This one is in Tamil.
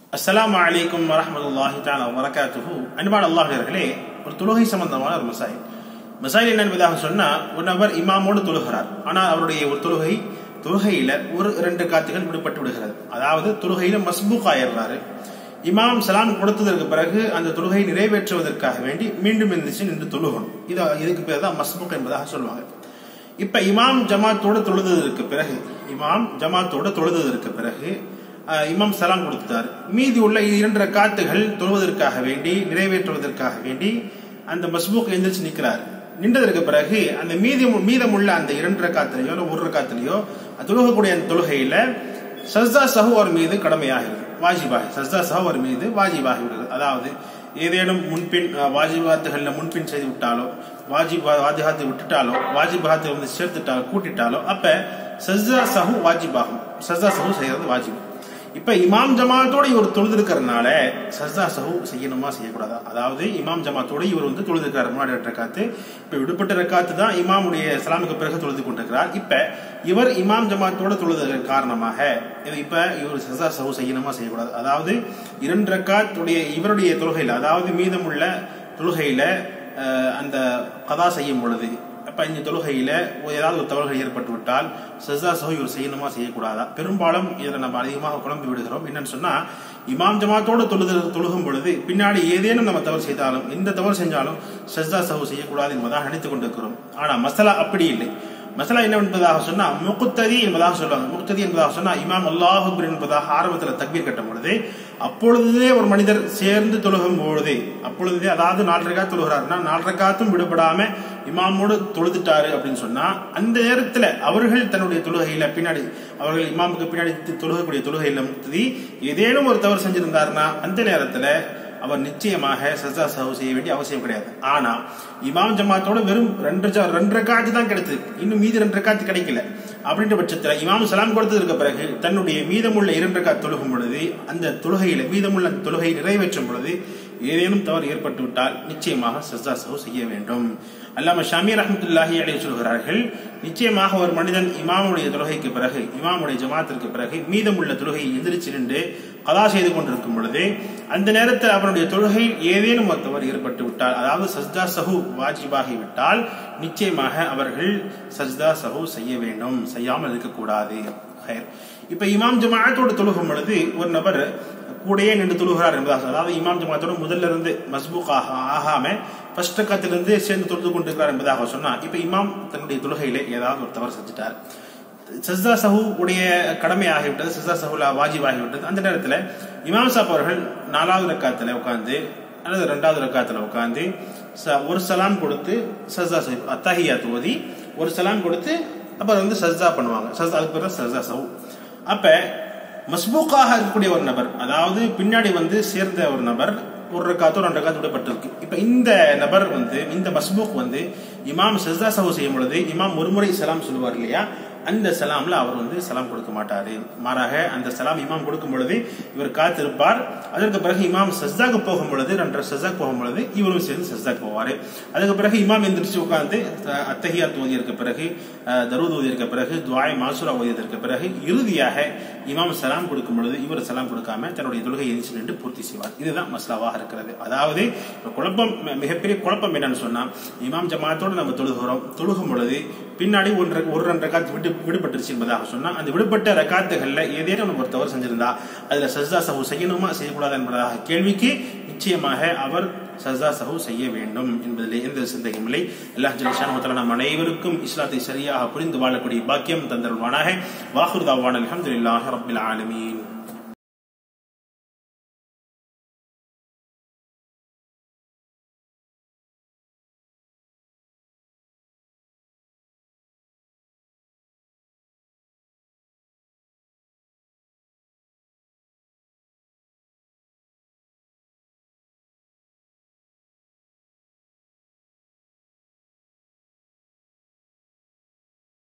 அஸ்ஸலாமு அலைக்கும் வரஹ்மத்துல்லாஹி தஆலா வரகாத்துஹு அன்பான அல்லாஹ்வியர்களே ஒரு தொழுகை சம்பந்தமான ஒரு மசாயில் மசாயில் என்ன என்பதாக சொன்னா ஒரு நபர் இமாமோடு தொழுகிறார் ஆனால் அவருடைய ஒரு தொழுகை தொழுகையில ஒரு இரண்டு காத்துகள் விடுபட்டு விடுகிறது அதாவது தொழுகையில மஸ்பூக் ஆயிடுறாரு இமாம் சலாம் கொடுத்ததற்கு பிறகு அந்த தொழுகையை நிறைவேற்றுவதற்காக வேண்டி மீண்டும் எந்திரிச்சு நின்று தொழுகணும் இது இதுக்கு பேர் தான் மஸ்பூக் என்பதாக சொல்லுவாங்க இப்ப இமாம் ஜமாத்தோடு தொழுததற்கு பிறகு இமாம் ஜமாத்தோடு தொழுததற்கு பிறகு அஹ், இமாம் சலாம் கொடுத்துட்டார் மீதி உள்ள இரண்டரை காத்துகள் தொழுவதற்காக வேண்டி நிறைவேற்றுவதற்காக வேண்டி அந்த மஸ்பூக் எந்திரிச்சு நிற்கிறார் நின்றதற்கு பிறகு அந்த மீதி மீதமுள்ள அந்த இரண்டரை காத்திலையோ இல்லை ஒரு காத்திலையோ தொழுகக்கூடிய அந்த தொழுகையில சஸ்தா சஹு அவர் மீது கடமையாகிறது வாஜிபாகி சஸ்தா சஹு அவர் மீது வாஜிபாகி விடுகிறது அதாவது ஏதேனும் முன்பின் அஹ், வாஜிபாத்துகள்ல முன்பின் செய்து விட்டாலோ வாஜிபா வாஜிபாத்தை விட்டுட்டாலோ வாஜிபாத்தை வந்து சேர்த்துட்டாலோ கூட்டிட்டாலோ அப்ப சஸ்தா சஹு வாஜிபாகும் சஸ்தா சஹு செய்யறது வாஜிபு இப்ப இமாம் ஜமாத்தோட இவர் தொழுதிருக்கிறதுனால சஸ்தா சஹு செய்யணுமா செய்யக்கூடாதா அதாவது இமாம் ஜமாத்தோட இவர் வந்து தொழுதிருக்கிறார் முன்னாடி ரெண்டு ரக்காத்து இப்ப விடுபட்ட ரக்காத்து தான் இமாமுடைய சலாமுக்கு பிறகு தொழுது கொண்டிருக்கிறார் இப்ப இவர் இமாம் ஜமாத்தோட தொழுததன் காரணமாக இது இப்ப இவர் சஸ்தா சஹு செய்யணுமா செய்யக்கூடாது அதாவது இரண்டு ரக்காத்துடைய இவருடைய தொழுகையில அதாவது மீதமுள்ள தொழுகையில அஹ், அந்த கதா செய்யும் பொழுது அப்ப இந்த தொழுகையில ஏதாவது ஒரு தவறுகள் ஏற்பட்டு விட்டால் சஜா சஹு இவர் செய்யணுமா செய்யக்கூடாதா பெரும்பாலும் இதில் நம்ம அதிகமாக குழம்பி விடுகிறோம் என்னன்னு சொன்னா இமாம் ஜமாத்தோடு தொழுது தொழுகும் பொழுது பின்னாடி ஏதேனும் நம்ம தவறு செய்தாலும் எந்த தவறு செஞ்சாலும் சஜ்தா சஹு செய்யக்கூடாது என்பதாக நினைத்துக் கொண்டிருக்கிறோம் ஆனா மசலா அப்படி இல்லை மசலா என்ன என்பதாக சொன்னா முக்குத்ததி என்பதாக சொல்லுவாங்க முக்குத்ததி என்பதாக சொன்னா இமாம் அல்லாஹ் என்பதாக ஆரம்பத்தில் தக்பீர் கட்டும் பொழுது அப்பொழுதே ஒரு மனிதர் சேர்ந்து தொழுகும் பொழுதே அப்பொழுதே அதாவது நாலு ரகாத் தொழுகிறாருன்னா நாலு ரகாத்தும் விடுபடாம இமாமோடு தொழுதுட்டாரு அப்படின்னு சொன்னா அந்த நேரத்துல அவர்கள் தன்னுடைய தொழுகையில பின்னாடி அவர்கள் இமாமுக்கு பின்னாடி தொழுகக்கூடிய தொழுகையில முக்தி ஏதேனும் ஒரு தவறு செஞ்சிருந்தாருன்னா அந்த நேரத்துல அவர் நிச்சயமாக சஜா சஹு செய்ய வேண்டிய அவசியம் கிடையாது ஆனா இமாம் ஜமாத்தோட வெறும் ரெண்டு ஜ- ரெண்டு ரக்காத்து தான் கிடைத்தது இன்னும் மீதி ரெண்டு ரக்காத்து கிடைக்கல அப்படின்ற பட்சத்துல இமாம் சலாம் கொடுத்ததற்கு பிறகு தன்னுடைய மீதமுள்ள இரண்டு ரக்காத் தொழுகும் பொழுது அந்த தொழுகையில மீதமுள்ள அந்த தொழுகையை நிறைவேற்றும் பொழுது ஏதேனும் தவறு ஏற்பட்டு விட்டால் நிச்சயமாக சஜா சஹு செய்ய வேண்டும் அல்லாம ஷமி ரஹமத்துல்லாஹி அலைஹி சொல்கிறார்கள் நிச்சயமாக ஒரு மனிதன் இமாமுடைய தொழுகைக்கு பிறகு இமாமுடைய ஜமாத்திற்கு பிறகு மீதமுள்ள தொழுகையை எதிர்த்து நின்று கதா செய்து கொண்டிருக்கும் பொழுது அந்த நேரத்தில் அவனுடைய தொழுகையில் ஏதேனும் ஒரு தவறு ஏற்பட்டு விட்டால் அதாவது சஜ்தா சஹு வாஜிபாகி விட்டால் நிச்சயமாக அவர்கள் சஜ்தா சஹு செய்ய வேண்டும் செய்யாமல் இருக்கக்கூடாது ஹைர். இப்ப இமாம் ஜமாஅத்தோடு தொழுகும் பொழுது ஒரு நபர் கூடயே நின்று தொழுகிறார் என்பதாக அதாவது இமாம் ஜமாத்தோட முதல்ல இருந்து மஸ்பூக் ஆக ஆகாம ஃபர்ஸ்ட் கத்திலிருந்து சேர்ந்து தொழுது கொண்டிருக்கிறார் என்பதாக சொன்னா இப்ப இமாம் தன்னுடைய தொழுகையில ஏதாவது ஒரு தவறு செஞ்சுட்டார் சஸ்தா சஹு உடைய கடமை ஆகிவிட்டது சஸ்தா சஹுல வாஜிப் ஆகிவிட்டது அந்த நேரத்துல இமாம் சாப் அவர்கள் நாலாவது ரக்காத்துல உட்கார்ந்து அல்லது ரெண்டாவது ரக்காத்துல உட்கார்ந்து ச- ஒரு சலாம் கொடுத்து சஸ்தா சஹு அத்தஹியாத் ஓதி ஒரு சலாம் கொடுத்து அப்புறம் வந்து சஸ்தா பண்ணுவாங்க சஸ்தா அதுக்கு பிறகு சஸ்தா சஹு அப்ப மஸ்பூக்காக இருக்கக்கூடிய ஒரு நபர் அதாவது பின்னாடி வந்து சேர்ந்த ஒரு நபர் ஒரு ரக்காத்தோ ரெண்டு ரக்காத்து விடப்பட்டிருக்கு இப்ப இந்த நபர் வந்து இந்த மஸ்பூக் வந்து இமாம் சஸ்தா சஹு செய்யும் பொழுது இமாம் ஒரு முறை சலாம் சொல்லுவார் இல்லையா அந்த சலாம்ல அவர் வந்து சலாம் கொடுக்க மாட்டாரு மாறாக அந்த சலாம் இமாம் கொடுக்கும் பொழுது இவர் காத்திருப்பார் அதற்கு பிறகு இமாம் சஸ்தாக்கு போகும் பொழுது ரெண்டரை சஸ்தாக்கு போகும் பொழுது இவரும் சேர்ந்து சஸ்தாக்கு போவாரு அதுக்கு பிறகு இமாம் எந்திரிச்சு உட்கார்ந்து அஹ், அத்தஹியாத் ஓதியதற்கு பிறகு அஹ், தரூத் ஓதியதற்கு பிறகு துவாய் மாசுரா ஓதியதற்கு பிறகு இறுதியாக இமாம் சலாம் கொடுக்கும் பொழுது இவர் சலாம் கொடுக்காம தன்னுடைய தொழுகை எதிர்த்து நின்று பூர்த்தி செய்வார் இதுதான் மஸ்லாவாக இருக்கிறது அதாவது இப்ப குழப்பம் மி- மிகப்பெரிய குழப்பம் என்னன்னு சொன்னா இமாம் ஜமாத்தோடு நம்ம தொழுகிறோம் தொழுகும் பொழுது பின்னாடி ஒன்று ஒரு ரெண்டு ரக்காத்து விட்டு விடுபட்டுருச்சு என்பதாக சொன்னா அந்த விடுபட்ட ரக்காத்துகள்ல ஏதேனும் நம்ம ஒரு தவறு செஞ்சிருந்தா அதுல சஜ்தா சஹு செய்யணுமா செய்யக்கூடாது என்பதாக கேள்விக்கு நிச்சயமாக அவர் சஜ்தா சஹு செய்ய வேண்டும் என்பதிலே எந்த சந்தேகம் இல்லை அல்லாஹ் ஜலிஷான் நம் அனைவருக்கும் இஸ்லாத்தை சரியாக புரிந்து வாழக்கூடிய பாக்கியம் தந்தருவானாக வாஹுர்தாவான அலமதுல்லாஹ் ரபில் ஆலமீன்